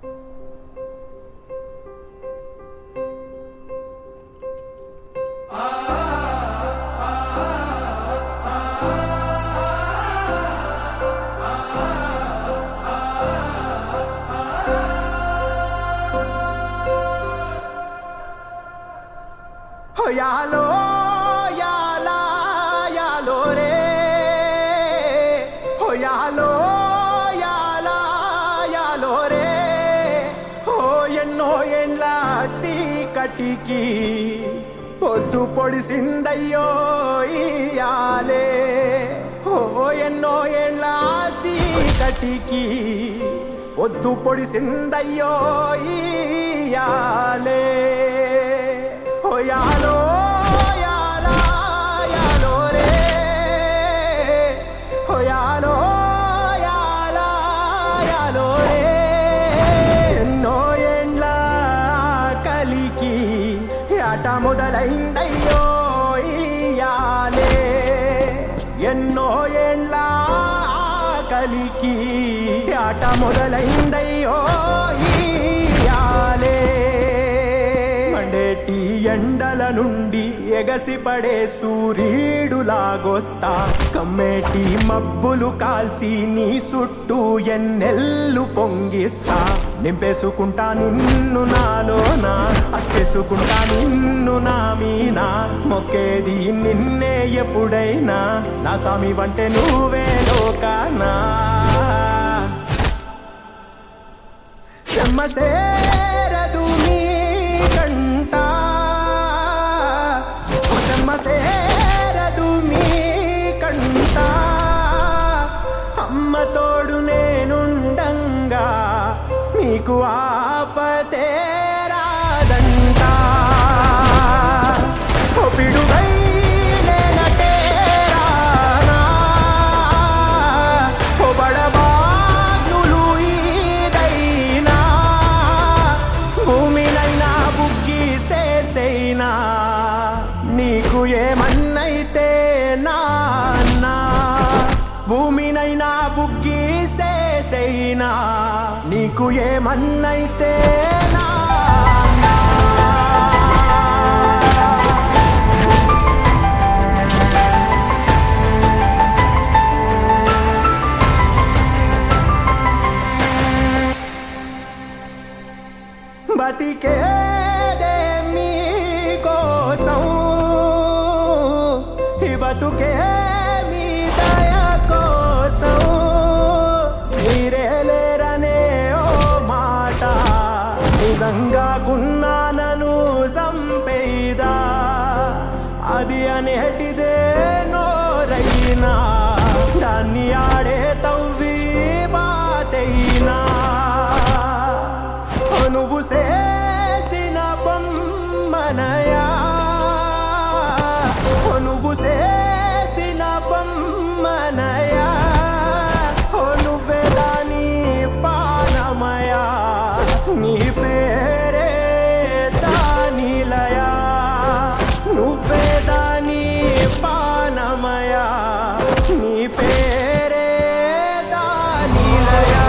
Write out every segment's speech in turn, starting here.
యాలో యాలా యాలో రే హో యాలో యాలా యాలో రే హో ఎన్నో ఎండ్ల సీకటికి పొద్దు పొడిసిందయ్యో ఇయాలే హో ఎన్నో ఎండ్ల సీకటికి పొద్దు పొడిసిందయ్యో ఇయాలే హో యాలో యాలా యాలో రే హో యాలో యాలా యాలో రే ఎన్నో ఏండ్ల కలికి ఆట మొదలైందయ్యో ఇయాలే ఎన్నో ఏండ్ల కలికి ఆట మొదలైందయ్యో ఇయాలే మండేటి ఎండల నుండి ఎగసిపడే సూర్యుడులాగొస్తా కమ్మేటి మబ్బులు కాల్సి నీ చుట్టూ ఎన్నెల్లు పొంగిస్తా నింపేసుకుంటా నిన్ను నాలోనా అచ్చేసుకుంటా నిన్ను నా మీనా మొక్కేది నిన్నే ఎప్పుడైనా నా స్వామి వంటే నువ్వే లోకానా చెమ్మసేరదు నీ కంట చెమ్మసేరదు నీ కంట అమ్మ తోడు నేనుండంగా నీకు ఆపతే రాదంట ఓ పిడుగై నేనటే రానా ఓ బడబాగ్నులు ఈదైనా భూమినైనా బుగ్గి సేసైనా నీకు ఏమన్నైతే నాన్నా భూమినైనా బుగ్గి సేసైనా నీకు ఏమన్నైతే నాన్నా బతికేదే మీకోసం ఈ బతుకే మీ దయ కోసం మీరే లేరనే ఓ మాట నిజంగా గున్నానను సంపేదా అది అనేటిదే నోరైనా దాన్ని ఆడే తవ్వి బాతైనా ఓ నువ్వు చేసిన బొమ్మనయా ఓ నువ్వు చేసిన బొమ్మనయా ఓ నువ్వే దాని పానమయా నీ పేరే దానిలయా నువ్వే దాని పానమయా నీ పేరే దానిలయా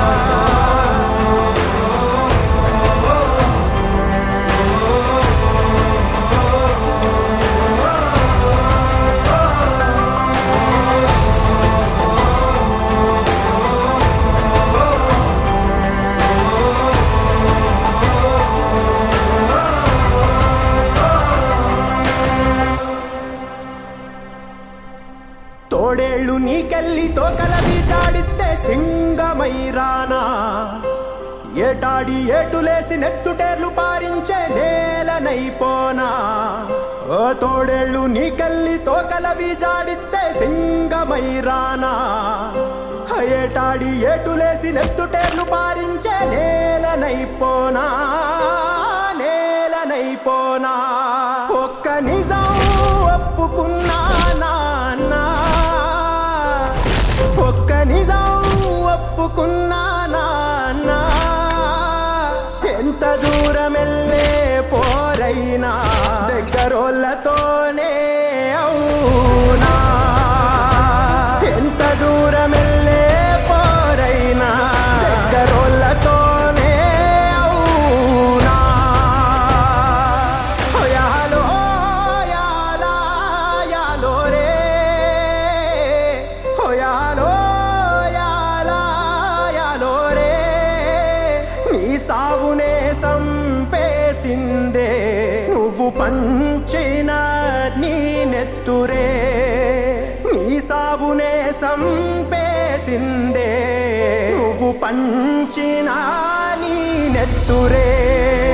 తోడేళ్ళు నీకెళ్ళి తోకలవి జాడితే సింగమైరానా ఏటాడి ఏటులేసి నెత్తుటేర్లు పారించే నేలనైపోనా ఓ తోడేళ్ళు నీకెళ్ళి తోకలవి జాడితే సింగమైరానా ఏటాడి ఏటులేసి నెత్తుటేర్లు పారించే నేలనైపోనా నేలనైపోనా ఒక్క నిజం ఒప్పుకున్నా నాన్నా ఒక్క నిజం ఒప్పుకున్నా నాన్నా ఎంత దూరం వెళ్ళే పోరైనా దగ్గరోళ్ళతోనే అవునా ఎంత దూరం వెళ్ళే పోరైనా దగ్గరోళ్ళతోనే నువ్వు పంచిన నీ నెత్తురే నీ సావునే సంపేసిందే నువ్వు పంచిన నీ నెత్తురే